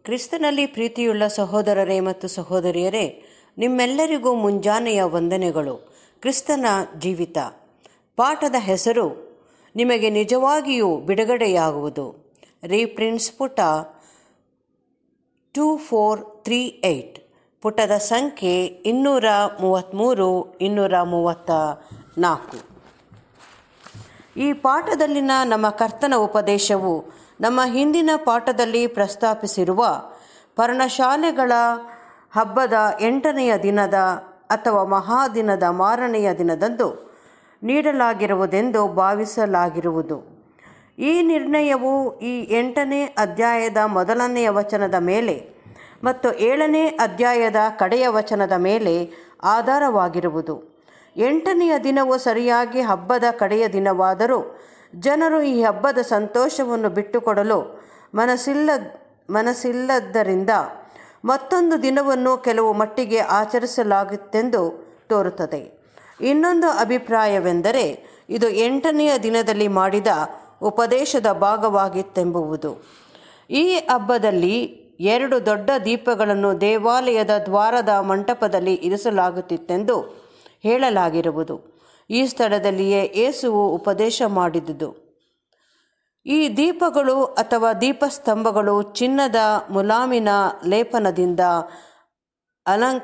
ಕ್ರಿಸ್ತನಲ್ಲಿ ಪ್ರೀತಿಯುಳ್ಳ ಸಹೋದರರೇ ಮತ್ತು ಸಹೋದರಿಯರೇ ನಿಮ್ಮೆಲ್ಲರಿಗೂ ಮುಂಜಾನೆಯ ವಂದನೆಗಳು ಕ್ರಿಸ್ತನ ಜೀವಿತ ಪಾಠದ ಹೆಸರು ನಿಮಗೆ ನಿಜವಾಗಿಯೂ ಬಿಡುಗಡೆಯಾಗುವುದು ರೀಪ್ರಿನ್ಸ್ ಪುಟ ಟೂ ಫೋರ್ ತ್ರೀ ಏಯ್ಟ್ ಪುಟದ ಸಂಖ್ಯೆ ಇನ್ನೂರ ಮೂವತ್ತ್ಮೂರು ಇನ್ನೂರ ಮೂವತ್ತ ನಾಲ್ಕು ಈ ಪಾಠದಲ್ಲಿನ ನಮ್ಮ ಕರ್ತನ ಉಪದೇಶವು ನಮ್ಮ ಹಿಂದಿನ ಪಾಠದಲ್ಲಿ ಪ್ರಸ್ತಾಪಿಸಿರುವ ಪರ್ಣಶಾಲೆಗಳ ಹಬ್ಬದ ಎಂಟನೆಯ ದಿನದ ಅಥವಾ ಮಹಾದಿನದ ಮಾರನೆಯ ದಿನದಂದು ನೀಡಲಾಗಿರುವುದೆಂದು ಭಾವಿಸಲಾಗಿರುವುದು ಈ ನಿರ್ಣಯವು ಈ ಎಂಟನೇ ಅಧ್ಯಾಯದ ಮೊದಲನೆಯ ವಚನದ ಮೇಲೆ ಮತ್ತು ಏಳನೇ ಅಧ್ಯಾಯದ ಕಡೆಯ ವಚನದ ಮೇಲೆ ಆಧಾರವಾಗಿರುವುದು ಎಂಟನೆಯ ದಿನವು ಸರಿಯಾಗಿ ಹಬ್ಬದ ಕಡೆಯ ದಿನವಾದರೂ ಜನರು ಈ ಹಬ್ಬದ ಸಂತೋಷವನ್ನು ಬಿಟ್ಟುಕೊಡಲು ಮನಸ್ಸಿಲ್ಲ ಮನಸ್ಸಿಲ್ಲದ್ದರಿಂದ ಮತ್ತೊಂದು ದಿನವನ್ನು ಕೆಲವು ಮಟ್ಟಿಗೆ ಆಚರಿಸಲಾಗುತ್ತೆಂದು ತೋರುತ್ತದೆ ಇನ್ನೊಂದು ಅಭಿಪ್ರಾಯವೆಂದರೆ ಇದು ಎಂಟನೆಯ ದಿನದಲ್ಲಿ ಮಾಡಿದ ಉಪದೇಶದ ಭಾಗವಾಗಿತ್ತೆಂಬುವುದು ಈ ಹಬ್ಬದಲ್ಲಿ ಎರಡು ದೊಡ್ಡ ದೀಪಗಳನ್ನು ದೇವಾಲಯದ ದ್ವಾರದ ಮಂಟಪದಲ್ಲಿ ಇರಿಸಲಾಗುತ್ತಿತ್ತೆಂದು ಹೇಳಲಾಗಿರುವುದು ಈ ಸ್ಥಳದಲ್ಲಿಯೇ ಯೇಸುವು ಉಪದೇಶ ಮಾಡಿದುದು ಈ ದೀಪಗಳು ಅಥವಾ ದೀಪಸ್ತಂಭಗಳು ಚಿನ್ನದ ಮುಲಾಮಿನ ಲೇಪನದಿಂದ ಅಲಂ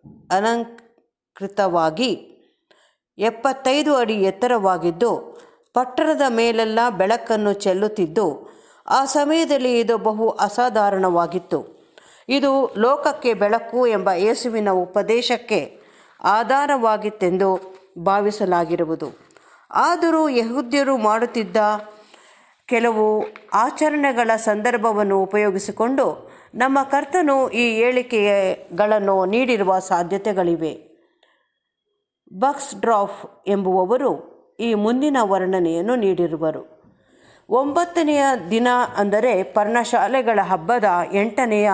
ಅಲಂಕೃತವಾಗಿ ಎಪ್ಪತ್ತೈದು ಅಡಿ ಎತ್ತರವಾಗಿದ್ದು ಪಟ್ಟಣದ ಮೇಲೆಲ್ಲ ಬೆಳಕನ್ನು ಚೆಲ್ಲುತ್ತಿದ್ದು ಆ ಸಮಯದಲ್ಲಿ ಇದು ಬಹು ಅಸಾಧಾರಣವಾಗಿತ್ತು ಇದು ಲೋಕಕ್ಕೆ ಬೆಳಕು ಎಂಬ ಯೇಸುವಿನ ಉಪದೇಶಕ್ಕೆ ಆಧಾರವಾಗಿತ್ತೆಂದು ಭಾವಿಸಲಾಗಿರುವುದು ಆದರೂ ಯಹೂದ್ಯರು ಮಾಡುತ್ತಿದ್ದ ಕೆಲವು ಆಚರಣೆಗಳ ಸಂದರ್ಭವನ್ನು ಉಪಯೋಗಿಸಿಕೊಂಡು ನಮ್ಮ ಕರ್ತನು ಈ ಹೇಳಿಕೆಗಳನ್ನು ನೀಡಿರುವ ಸಾಧ್ಯತೆಗಳಿವೆ ಬಕ್ಸ್ ಡ್ರಾಫ್ ಎಂಬುವವರು ಈ ಮುಂದಿನ ವರ್ಣನೆಯನ್ನು ನೀಡಿರುವರು ಒಂಬತ್ತನೆಯ ದಿನ ಅಂದರೆ ಪರ್ಣಶಾಲೆಗಳ ಹಬ್ಬದ ಎಂಟನೆಯ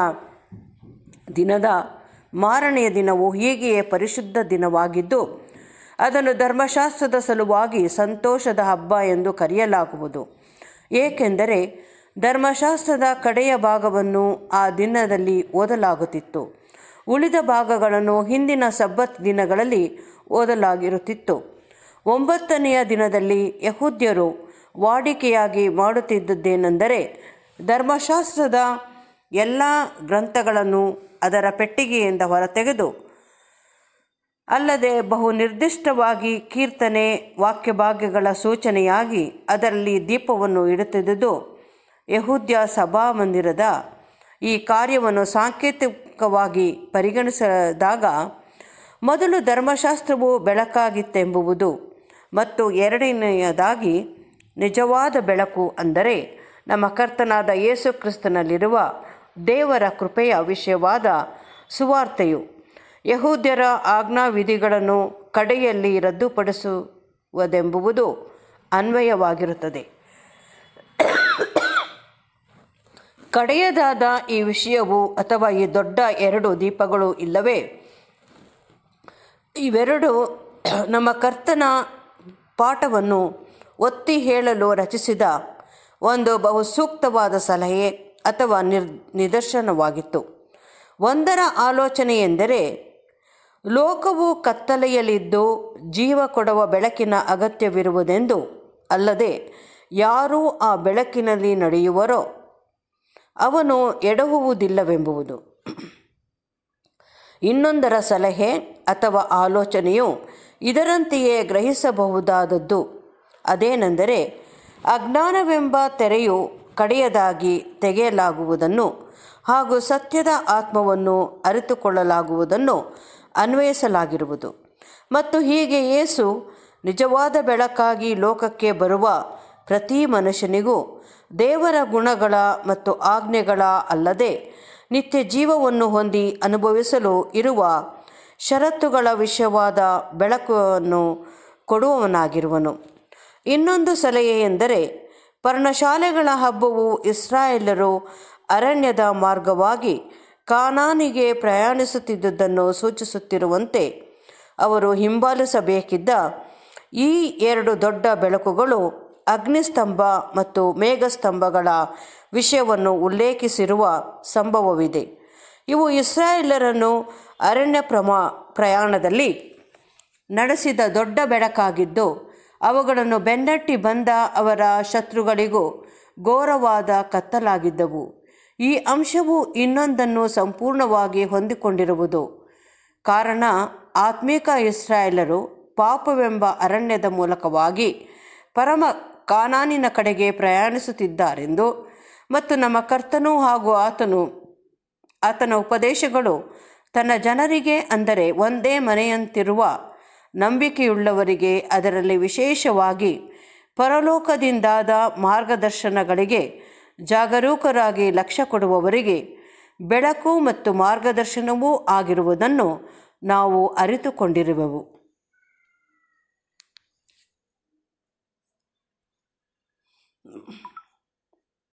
ದಿನದ ಮಾರನೆಯ ದಿನವು ಹೀಗೆಯೇ ಪರಿಶುದ್ಧ ದಿನವಾಗಿದ್ದು ಅದನ್ನು ಧರ್ಮಶಾಸ್ತ್ರದ ಸಲುವಾಗಿ ಸಂತೋಷದ ಹಬ್ಬ ಎಂದು ಕರೆಯಲಾಗುವುದು ಏಕೆಂದರೆ ಧರ್ಮಶಾಸ್ತ್ರದ ಕಡೆಯ ಭಾಗವನ್ನು ಆ ದಿನದಲ್ಲಿ ಓದಲಾಗುತ್ತಿತ್ತು ಉಳಿದ ಭಾಗಗಳನ್ನು ಹಿಂದಿನ ಸಬ್ಬತ್ ದಿನಗಳಲ್ಲಿ ಓದಲಾಗಿರುತ್ತಿತ್ತು ಒಂಬತ್ತನೆಯ ದಿನದಲ್ಲಿ ಯಹೂದ್ಯರು ವಾಡಿಕೆಯಾಗಿ ಮಾಡುತ್ತಿದ್ದುದೇನೆಂದರೆ ಧರ್ಮಶಾಸ್ತ್ರದ ಎಲ್ಲ ಗ್ರಂಥಗಳನ್ನು ಅದರ ಪೆಟ್ಟಿಗೆಯಿಂದ ಹೊರತೆಗೆದು ಅಲ್ಲದೆ ಬಹು ನಿರ್ದಿಷ್ಟವಾಗಿ ಕೀರ್ತನೆ ವಾಕ್ಯಭಾಗ್ಯಗಳ ಸೂಚನೆಯಾಗಿ ಅದರಲ್ಲಿ ದೀಪವನ್ನು ಇಡುತ್ತಿದ್ದುದು ಯಹೂದ್ಯ ಸಭಾಮಂದಿರದ ಈ ಕಾರ್ಯವನ್ನು ಸಾಂಕೇತಿಕವಾಗಿ ಪರಿಗಣಿಸಿದಾಗ ಮೊದಲು ಧರ್ಮಶಾಸ್ತ್ರವು ಬೆಳಕಾಗಿತ್ತೆಂಬುವುದು ಮತ್ತು ಎರಡನೆಯದಾಗಿ ನಿಜವಾದ ಬೆಳಕು ಅಂದರೆ ನಮ್ಮ ಕರ್ತನಾದ ಯೇಸು ಕ್ರಿಸ್ತನಲ್ಲಿರುವ ದೇವರ ಕೃಪೆಯ ವಿಷಯವಾದ ಸುವಾರ್ತೆಯು ಯಹೂದ್ಯರ ಆಜ್ಞಾವಿಧಿಗಳನ್ನು ಕಡೆಯಲ್ಲಿ ರದ್ದುಪಡಿಸುವುದೆಂಬುದು ಅನ್ವಯವಾಗಿರುತ್ತದೆ ಕಡೆಯದಾದ ಈ ವಿಷಯವು ಅಥವಾ ಈ ದೊಡ್ಡ ಎರಡು ದೀಪಗಳು ಇಲ್ಲವೇ ಇವೆರಡು ನಮ್ಮ ಕರ್ತನ ಪಾಠವನ್ನು ಒತ್ತಿ ಹೇಳಲು ರಚಿಸಿದ ಒಂದು ಬಹು ಸೂಕ್ತವಾದ ಸಲಹೆ ಅಥವಾ ನಿರ್ ನಿದರ್ಶನವಾಗಿತ್ತು ಒಂದರ ಆಲೋಚನೆ ಎಂದರೆ ಲೋಕವು ಕತ್ತಲೆಯಲ್ಲಿದ್ದು ಜೀವ ಕೊಡುವ ಬೆಳಕಿನ ಅಗತ್ಯವಿರುವುದೆಂದು ಅಲ್ಲದೆ ಯಾರೂ ಆ ಬೆಳಕಿನಲ್ಲಿ ನಡೆಯುವರೋ ಅವನು ಎಡಹುವುದಿಲ್ಲವೆಂಬುದು ಇನ್ನೊಂದರ ಸಲಹೆ ಅಥವಾ ಆಲೋಚನೆಯು ಇದರಂತೆಯೇ ಗ್ರಹಿಸಬಹುದಾದದ್ದು ಅದೇನೆಂದರೆ ಅಜ್ಞಾನವೆಂಬ ತೆರೆಯು ಕಡೆಯದಾಗಿ ತೆಗೆಯಲಾಗುವುದನ್ನು ಹಾಗೂ ಸತ್ಯದ ಆತ್ಮವನ್ನು ಅರಿತುಕೊಳ್ಳಲಾಗುವುದನ್ನು ಅನ್ವಯಿಸಲಾಗಿರುವುದು ಮತ್ತು ಹೀಗೆ ಯೇಸು ನಿಜವಾದ ಬೆಳಕಾಗಿ ಲೋಕಕ್ಕೆ ಬರುವ ಪ್ರತಿ ಮನುಷ್ಯನಿಗೂ ದೇವರ ಗುಣಗಳ ಮತ್ತು ಆಜ್ಞೆಗಳ ಅಲ್ಲದೆ ನಿತ್ಯ ಜೀವವನ್ನು ಹೊಂದಿ ಅನುಭವಿಸಲು ಇರುವ ಷರತ್ತುಗಳ ವಿಷಯವಾದ ಬೆಳಕನ್ನು ಕೊಡುವವನಾಗಿರುವನು ಇನ್ನೊಂದು ಸಲಹೆ ಎಂದರೆ ಪರ್ಣಶಾಲೆಗಳ ಹಬ್ಬವು ಇಸ್ರಾಯೇಲರು ಅರಣ್ಯದ ಮಾರ್ಗವಾಗಿ ಕಾನಾನಿಗೆ ಪ್ರಯಾಣಿಸುತ್ತಿದ್ದುದನ್ನು ಸೂಚಿಸುತ್ತಿರುವಂತೆ ಅವರು ಹಿಂಬಾಲಿಸಬೇಕಿದ್ದ ಈ ಎರಡು ದೊಡ್ಡ ಬೆಳಕುಗಳು ಅಗ್ನಿಸ್ತಂಭ ಮತ್ತು ಮೇಘಸ್ತಂಭಗಳ ವಿಷಯವನ್ನು ಉಲ್ಲೇಖಿಸಿರುವ ಸಂಭವವಿದೆ ಇವು ಇಸ್ರಾಯೇಲರನ್ನು ಅರಣ್ಯ ಪ್ರಮಾ ಪ್ರಯಾಣದಲ್ಲಿ ನಡೆಸಿದ ದೊಡ್ಡ ಬೆಳಕಾಗಿದ್ದು ಅವುಗಳನ್ನು ಬೆನ್ನಟ್ಟಿ ಬಂದ ಅವರ ಶತ್ರುಗಳಿಗೂ ಘೋರವಾದ ಕತ್ತಲಾಗಿದ್ದವು ಈ ಅಂಶವು ಇನ್ನೊಂದನ್ನು ಸಂಪೂರ್ಣವಾಗಿ ಹೊಂದಿಕೊಂಡಿರುವುದು ಕಾರಣ ಆತ್ಮಿಕ ಇಸ್ರಾಯೇಲರು ಪಾಪವೆಂಬ ಅರಣ್ಯದ ಮೂಲಕವಾಗಿ ಪರಮ ಕಾನಾನಿನ ಕಡೆಗೆ ಪ್ರಯಾಣಿಸುತ್ತಿದ್ದಾರೆಂದು ಮತ್ತು ನಮ್ಮ ಕರ್ತನು ಹಾಗೂ ಆತನು ಆತನ ಉಪದೇಶಗಳು ತನ್ನ ಜನರಿಗೆ ಅಂದರೆ ಒಂದೇ ಮನೆಯಂತಿರುವ ನಂಬಿಕೆಯುಳ್ಳವರಿಗೆ ಅದರಲ್ಲಿ ವಿಶೇಷವಾಗಿ ಪರಲೋಕದಿಂದಾದ ಮಾರ್ಗದರ್ಶನಗಳಿಗೆ ಜಾಗರೂಕರಾಗಿ ಲಕ್ಷ್ಯ ಕೊಡುವವರಿಗೆ ಬೆಳಕು ಮತ್ತು ಮಾರ್ಗದರ್ಶನವೂ ಆಗಿರುವುದನ್ನು ನಾವು ಅರಿತುಕೊಂಡಿರುವೆವು